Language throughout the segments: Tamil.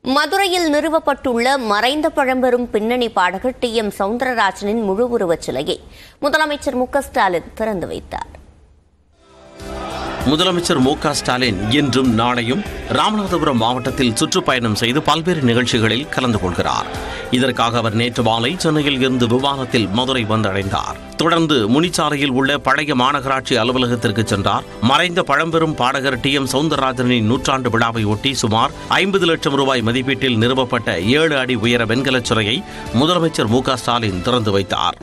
மதுரையில் நிறுவப்பட்டுள்ள மறைந்த பழம்பெரும் பின்னணி பாடகர் டி எம் சவுந்தரராஜனின் முழு உருவச் சிலையை முதலமைச்சர் மு க ஸ்டாலின் திறந்து வைத்தார் முதலமைச்சர் மு க ஸ்டாலின் இன்றும் நாளையும் ராமநாதபுரம் மாவட்டத்தில் சுற்றுப்பயணம் செய்து பல்வேறு நிகழ்ச்சிகளில் கலந்து கொள்கிறார் இதற்காக அவர் நேற்று மாலை சென்னையில் இருந்து விமானத்தில் மதுரை வந்தடைந்தார் தொடர்ந்து முனிச்சாலையில் உள்ள பழைய மாநகராட்சி அலுவலகத்திற்கு சென்றார் மறைந்த பழம்பெரும் பாடகர் டி எம் சவுந்தரராஜனின் நூற்றாண்டு விழாவை ஒட்டி சுமார் ஐம்பது லட்சம் ரூபாய் மதிப்பீட்டில் நிறுவப்பட்ட ஏழு அடி உயர வெண்கலச் சிலையை முதலமைச்சர் மு க ஸ்டாலின் திறந்து வைத்தார்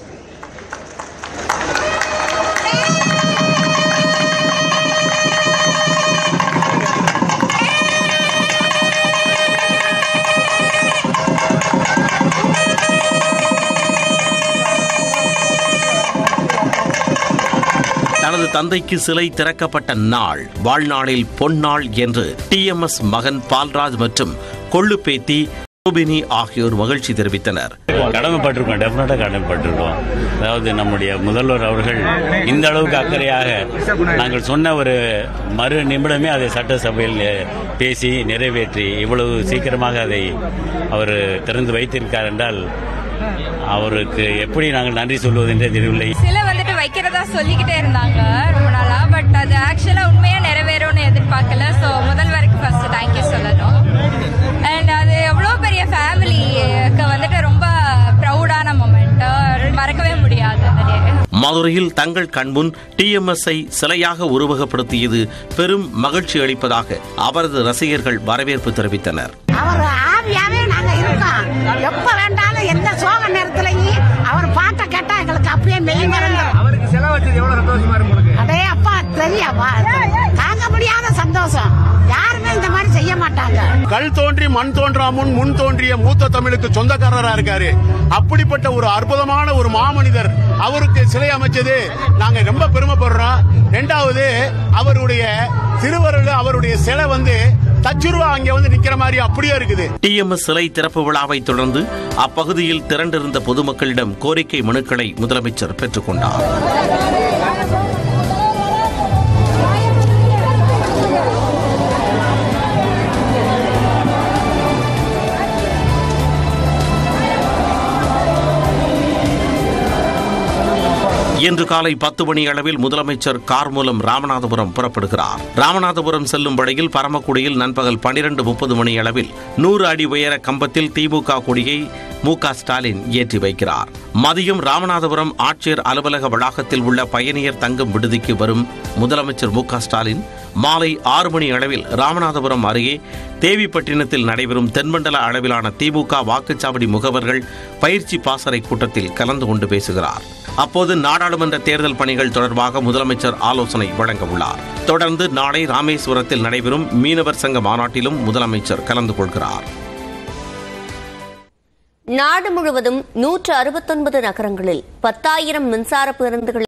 தனது தந்தைக்கு சிலை திறக்கப்பட்ட நாள் வாழ்நாளில் பொன்னாள் என்று டிஎம்எஸ் மகன் பால்ராஜ் மற்றும் கொள்ளு பேத்தி ரூபினி ஆகியோர் மகிழ்ச்சி தெரிவித்தனர் கடமைப்பட்டிருக்கோம் டெஃபினட்டா கடமைப்பட்டிருக்கோம் அதாவது நம்முடைய முதல்வர் அவர்கள் இந்த அளவுக்கு அக்கறையாக நாங்கள் சொன்ன ஒரு மறு நிமிடமே அதை சட்டசபையில் பேசி நிறைவேற்றி இவ்வளவு சீக்கிரமாக அதை அவர் திறந்து வைத்திருக்கார் என்றால் அவருக்கு எப்படி நாங்கள் நன்றி சொல்வது என்றே தெரியவில்லை சிலை வந்துட்டு வைக்கிறதா சொல்லிக்கிட்டே இருந்தாங்க ரொம்ப நாளா பட் அது ஆக்சுவலா உண்மையா நிறைவேறும்னு எதிர்பார்க்கல ஸோ முதல்வருக்கு ஃபர்ஸ்ட் தேங்க்யூ சொல்லணும் அண்ட் அது எவ்வளோ பெரிய ஃபேமிலிக்கு வந்துட்டு ரொம்ப ப்ரௌடான மூமெண்ட் மறக்கவே முடியாது அந்த day. மதுரையில் தங்கள் கண்முன் டிஎம்எஸ்ஐ சிலையாக உருவகப்படுத்தியது பெரும் மகிழ்ச்சி அளிப்பதாக அவரது ரசிகர்கள் வரவேற்பு தெரிவித்தனர் அவர் ஆவியாவே நாங்க இருக்கோம் எப்ப வேண்டாலும் எந்த சோக நேரத்துலயும் அவர் பாட்டை கேட்டா எங்களுக்கு அப்படியே மெய் மறந்துடும் அவருக்கு செலவு வச்சது எவ்வளவு சந்தோஷமா இருக்கு உங்களுக்கு அடே அப்பா தெரியாவா தாங்க முடியாத சந்தோஷம் யாருமே இந்த மாதிரி செய்ய மாட்டாங்க கல் தோன்றி மண் தோன்றா முன் முன் தோன்றிய மூத்த தமிழுக்கு சொந்தக்காரரா இருக்காரு அப்படிப்பட்ட ஒரு அற்புதமான ஒரு மாமனிதர் அவருக்கு சிலை அமைச்சது நாங்க ரொம்ப பெருமைப்படுறோம் ரெண்டாவது அவருடைய திருவருள் அவருடைய சிலை வந்து தச்சுருவா அங்க வந்து நிக்கிற மாதிரி அப்படியே இருக்குது டிஎம்எஸ் சிலை திறப்பு விழாவை தொடர்ந்து அப்பகுதியில் திரண்டிருந்த பொதுமக்களிடம் கோரிக்கை மனுக்களை முதலமைச்சர் பெற்றுக்கொண்டார் இன்று காலை பத்து மணி அளவில் முதலமைச்சர் கார் மூலம் ராமநாதபுரம் புறப்படுகிறார் ராமநாதபுரம் செல்லும் வழியில் பரமக்குடியில் நண்பகல் பனிரெண்டு முப்பது மணி அளவில் நூறு அடி உயர கம்பத்தில் திமுக கொடியை மு க ஸ்டாலின் ஏற்றி வைக்கிறார் மதியம் ராமநாதபுரம் ஆட்சியர் அலுவலக வளாகத்தில் உள்ள பயணியர் தங்கும் விடுதிக்கு வரும் முதலமைச்சர் மு க ஸ்டாலின் மாலை ஆறு மணி அளவில் ராமநாதபுரம் அருகே தேவிப்பட்டினத்தில் நடைபெறும் தென்மண்டல அளவிலான திமுக வாக்குச்சாவடி முகவர்கள் பயிற்சி பாசறை கூட்டத்தில் கலந்து கொண்டு பேசுகிறார் அப்போது நாடாளுமன்ற தேர்தல் பணிகள் தொடர்பாக முதலமைச்சர் ஆலோசனை வழங்க உள்ளார் தொடர்ந்து நாளை ராமேஸ்வரத்தில் நடைபெறும் மீனவர் சங்க மாநாட்டிலும் முதலமைச்சர் கலந்து கொள்கிறார் நாடு முழுவதும் நூற்று அறுபத்தொன்பது நகரங்களில் பத்தாயிரம் மின்சார பேருந்துகள்